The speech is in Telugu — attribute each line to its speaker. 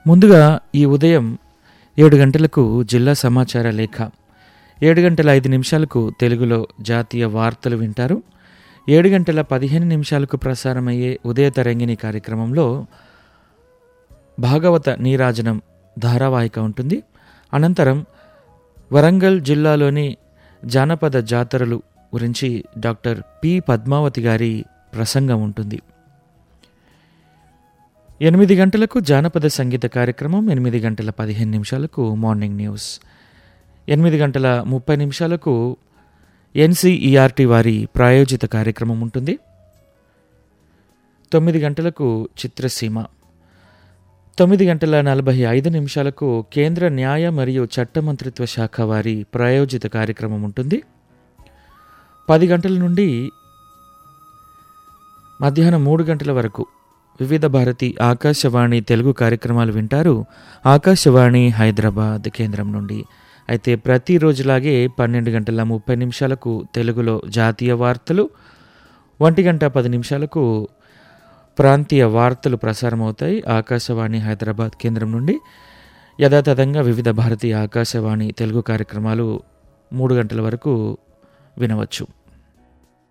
Speaker 1: ముందుగా ఈ ఉదయం ఏడు గంటలకు జిల్లా సమాచార లేఖ ఏడు గంటల ఐదు నిమిషాలకు తెలుగులో జాతీయ వార్తలు వింటారు ఏడు గంటల పదిహేను నిమిషాలకు ప్రసారమయ్యే ఉదయ తరంగిణి కార్యక్రమంలో భాగవత నీరాజనం ధారావాహిక ఉంటుంది అనంతరం వరంగల్ జిల్లాలోని జానపద జాతరలు గురించి డాక్టర్ పి పద్మావతి గారి ప్రసంగం ఉంటుంది ఎనిమిది గంటలకు జానపద సంగీత కార్యక్రమం ఎనిమిది గంటల పదిహేను నిమిషాలకు మార్నింగ్ న్యూస్ ఎనిమిది గంటల ముప్పై నిమిషాలకు ఎన్సీఈఆర్టీ వారి ప్రాయోజిత కార్యక్రమం ఉంటుంది తొమ్మిది గంటలకు చిత్రసీమ తొమ్మిది గంటల నలభై ఐదు నిమిషాలకు కేంద్ర న్యాయ మరియు చట్ట మంత్రిత్వ శాఖ వారి ప్రాయోజిత కార్యక్రమం ఉంటుంది పది గంటల నుండి మధ్యాహ్నం మూడు గంటల వరకు వివిధ భారతి ఆకాశవాణి తెలుగు కార్యక్రమాలు వింటారు ఆకాశవాణి హైదరాబాద్ కేంద్రం నుండి అయితే ప్రతిరోజులాగే పన్నెండు గంటల ముప్పై నిమిషాలకు తెలుగులో జాతీయ వార్తలు ఒంటి గంట పది నిమిషాలకు ప్రాంతీయ వార్తలు ప్రసారమవుతాయి ఆకాశవాణి హైదరాబాద్ కేంద్రం నుండి యథాతథంగా వివిధ భారతీయ ఆకాశవాణి తెలుగు కార్యక్రమాలు మూడు గంటల వరకు వినవచ్చు